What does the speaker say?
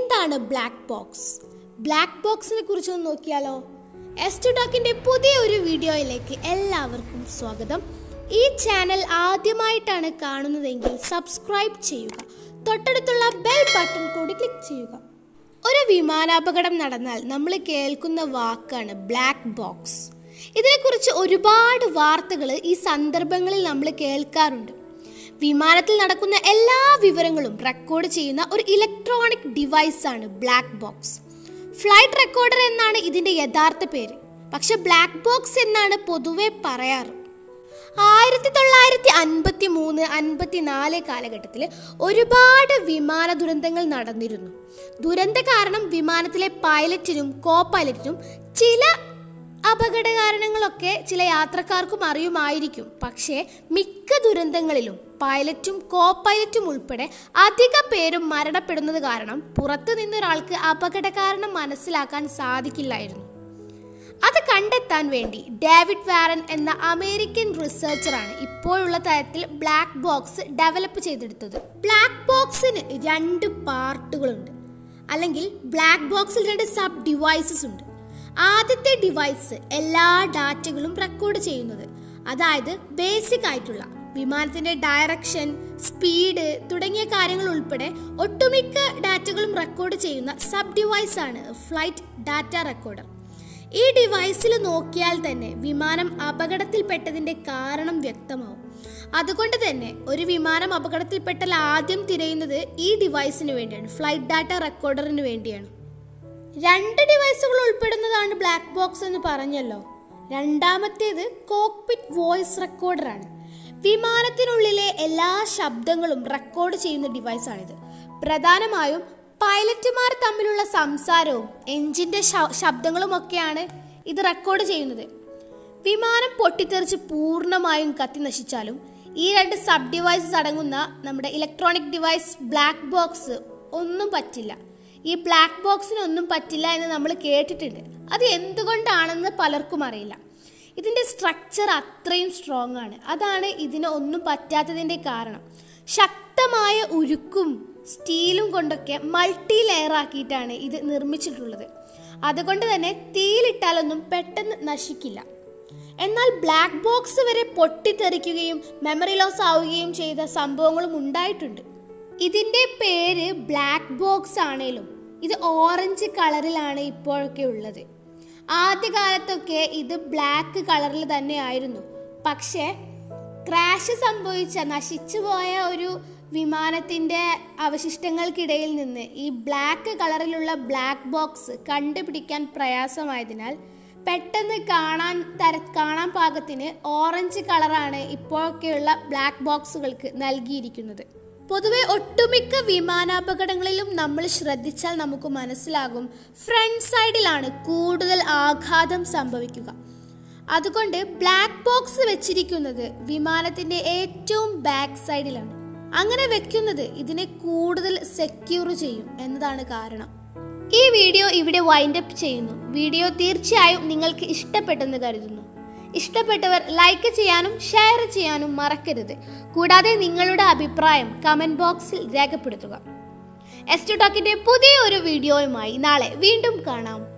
എന്താണ് black box black ബോക്സിനെ കുറിച്ച് ഒന്ന് നോക്കിയാലോ എസ് ടോക്കിന്റെ പുതിയ ഒരു വീഡിയോയിലേക്ക് എല്ലാവർക്കും സ്വാഗതം ഈ ചാനൽ ആദ്യമായിട്ടാണ് കാണുന്നതെങ്കിൽ സബ്സ്ക്രൈബ് ചെയ്യുക തൊട്ടടുത്തുള്ള ബെൽ ബട്ടൺ കൂടി ക്ലിക്ക് ചെയ്യുക ഒരു വിമാനാപകടം നടന്നാൽ നമ്മൾ കേൾക്കുന്ന വാക്കാണ് ബ്ലാക്ക് ബോക്സ് ഇതിനെക്കുറിച്ച് ഒരുപാട് വാർത്തകൾ ഈ സന്ദർഭങ്ങളിൽ നമ്മൾ കേൾക്കാറുണ്ട് വിമാനത്തിൽ നടക്കുന്ന എല്ലാ വിവരങ്ങളും റെക്കോർഡ് ചെയ്യുന്ന ഒരു ഇലക്ട്രോണിക് ഡിവൈസാണ് ബ്ലാക്ക് ബോക്സ് ഫ്ലൈറ്റ് റെക്കോർഡർ എന്നാണ് ഇതിന്റെ യഥാർത്ഥ പേര് പക്ഷെ ബ്ലാക്ക് ബോക്സ് എന്നാണ് പൊതുവെ പറയാറ് ആയിരത്തി തൊള്ളായിരത്തി അൻപത്തി മൂന്ന് അൻപത്തിനാല് കാലഘട്ടത്തിൽ ഒരുപാട് വിമാന ദുരന്തങ്ങൾ നടന്നിരുന്നു ദുരന്ത കാരണം വിമാനത്തിലെ പൈലറ്റിനും കോ പൈലറ്റിനും ചില അപകട കാരണങ്ങളൊക്കെ ചില യാത്രക്കാർക്കും അറിയുമായിരിക്കും പക്ഷേ മിക്ക ദുരന്തങ്ങളിലും പൈലറ്റും കോ പൈലറ്റും ഉൾപ്പെടെ അധിക പേരും മരണപ്പെടുന്നത് കാരണം പുറത്തു നിന്നൊരാൾക്ക് അപകട കാരണം മനസ്സിലാക്കാൻ സാധിക്കില്ലായിരുന്നു അത് കണ്ടെത്താൻ വേണ്ടി ഡേവിഡ് വാരൻ എന്ന അമേരിക്കൻ റിസർച്ചറാണ് ഇപ്പോഴുള്ള തരത്തിൽ ബ്ലാക്ക് ബോക്സ് ഡെവലപ്പ് ചെയ്തെടുത്തത് ബ്ലാക്ക് ബോക്സിന് രണ്ട് പാർട്ടുകളുണ്ട് അല്ലെങ്കിൽ ബ്ലാക്ക് ബോക്സിൽ രണ്ട് സബ് ഡിവൈസസ് ഉണ്ട് ആദ്യത്തെ ഡിവൈസ് എല്ലാ ഡാറ്റകളും റെക്കോർഡ് ചെയ്യുന്നത് അതായത് ബേസിക് ആയിട്ടുള്ള വിമാനത്തിന്റെ ഡയറക്ഷൻ സ്പീഡ് തുടങ്ങിയ കാര്യങ്ങൾ ഉൾപ്പെടെ ഒട്ടുമിക്ക ഡാറ്റകളും റെക്കോർഡ് ചെയ്യുന്ന സബ് ഡിവൈസ് ആണ് ഫ്ലൈറ്റ് ഡാറ്റ റെക്കോർഡർ ഈ ഡിവൈസിൽ നോക്കിയാൽ തന്നെ വിമാനം അപകടത്തിൽപ്പെട്ടതിന്റെ കാരണം വ്യക്തമാവും അതുകൊണ്ട് തന്നെ ഒരു വിമാനം അപകടത്തിൽപ്പെട്ടാൽ ആദ്യം തിരയുന്നത് ഈ ഡിവൈസിന് വേണ്ടിയാണ് ഫ്ലൈറ്റ് ഡാറ്റ റെക്കോർഡറിന് വേണ്ടിയാണ് രണ്ട് ഡിവൈസുകൾ ഉൾപ്പെടുന്നതാണ് ബ്ലാക്ക് ബോക്സ് എന്ന് പറഞ്ഞല്ലോ രണ്ടാമത്തേത് കോക്പിറ്റ് വോയിസ് റെക്കോർഡറാണ് വിമാനത്തിനുള്ളിലെ എല്ലാ ശബ്ദങ്ങളും റെക്കോർഡ് ചെയ്യുന്ന ഡിവൈസാണിത് പ്രധാനമായും പൈലറ്റുമാർ തമ്മിലുള്ള സംസാരവും എഞ്ചിന്റെ ശബ്ദങ്ങളും ഒക്കെയാണ് ഇത് റെക്കോർഡ് ചെയ്യുന്നത് വിമാനം പൊട്ടിത്തെറിച്ച് പൂർണ്ണമായും കത്തി നശിച്ചാലും ഈ രണ്ട് സബ് ഡിവൈസസ് അടങ്ങുന്ന നമ്മുടെ ഇലക്ട്രോണിക് ഡിവൈസ് ബ്ലാക്ക് ബോക്സ് ഒന്നും പറ്റില്ല ഈ ബ്ലാക്ക് ബോക്സിന് ഒന്നും പറ്റില്ല എന്ന് നമ്മൾ കേട്ടിട്ടുണ്ട് അത് എന്തുകൊണ്ടാണെന്ന് പലർക്കും അറിയില്ല ഇതിൻ്റെ സ്ട്രക്ചർ അത്രയും സ്ട്രോങ് ആണ് അതാണ് ഇതിന് ഒന്നും പറ്റാത്തതിൻ്റെ കാരണം ശക്തമായ ഉരുക്കും സ്റ്റീലും കൊണ്ടൊക്കെ മൾട്ടി ലെയർ ആക്കിയിട്ടാണ് ഇത് നിർമ്മിച്ചിട്ടുള്ളത് അതുകൊണ്ട് തന്നെ തീയിലിട്ടാലൊന്നും പെട്ടെന്ന് നശിക്കില്ല എന്നാൽ ബ്ലാക്ക് ബോക്സ് വരെ പൊട്ടിത്തെറിക്കുകയും മെമ്മറി ലോസ് ആവുകയും ചെയ്ത സംഭവങ്ങളും ഉണ്ടായിട്ടുണ്ട് ഇതിൻ്റെ പേര് ബ്ലാക്ക് ബോക്സ് ആണേലും ഇത് ഓറഞ്ച് കളറിലാണ് ഇപ്പോഴൊക്കെ ഉള്ളത് ആദ്യകാലത്തൊക്കെ ഇത് ബ്ലാക്ക് കളറിൽ തന്നെയായിരുന്നു പക്ഷേ ക്രാഷ് സംഭവിച്ച നശിച്ചുപോയ ഒരു വിമാനത്തിൻ്റെ അവശിഷ്ടങ്ങൾക്കിടയിൽ നിന്ന് ഈ ബ്ലാക്ക് കളറിലുള്ള ബ്ലാക്ക് ബോക്സ് കണ്ടുപിടിക്കാൻ പ്രയാസമായതിനാൽ പെട്ടെന്ന് കാണാൻ തര കാണാൻ പാകത്തിന് ഓറഞ്ച് കളറാണ് ഇപ്പോഴൊക്കെയുള്ള ബ്ലാക്ക് ബോക്സുകൾക്ക് നൽകിയിരിക്കുന്നത് പൊതുവെ ഒട്ടുമിക്ക വിമാനാപകടങ്ങളിലും നമ്മൾ ശ്രദ്ധിച്ചാൽ നമുക്ക് മനസ്സിലാകും ഫ്രണ്ട് സൈഡിലാണ് കൂടുതൽ ആഘാതം സംഭവിക്കുക അതുകൊണ്ട് ബ്ലാക്ക് ബോക്സ് വെച്ചിരിക്കുന്നത് വിമാനത്തിന്റെ ഏറ്റവും ബാക്ക് സൈഡിലാണ് അങ്ങനെ വെക്കുന്നത് ഇതിനെ കൂടുതൽ സെക്യൂർ ചെയ്യും എന്നതാണ് കാരണം ഈ വീഡിയോ ഇവിടെ വൈൻഡപ്പ് ചെയ്യുന്നു വീഡിയോ തീർച്ചയായും നിങ്ങൾക്ക് ഇഷ്ടപ്പെട്ടെന്ന് കരുതുന്നു ഇഷ്ടപ്പെട്ടവർ ലൈക്ക് ചെയ്യാനും ഷെയർ ചെയ്യാനും മറക്കരുത് കൂടാതെ നിങ്ങളുടെ അഭിപ്രായം കമന്റ് ബോക്സിൽ രേഖപ്പെടുത്തുക എസ് ടു ടോക്കിന്റെ പുതിയ ഒരു വീഡിയോയുമായി നാളെ വീണ്ടും കാണാം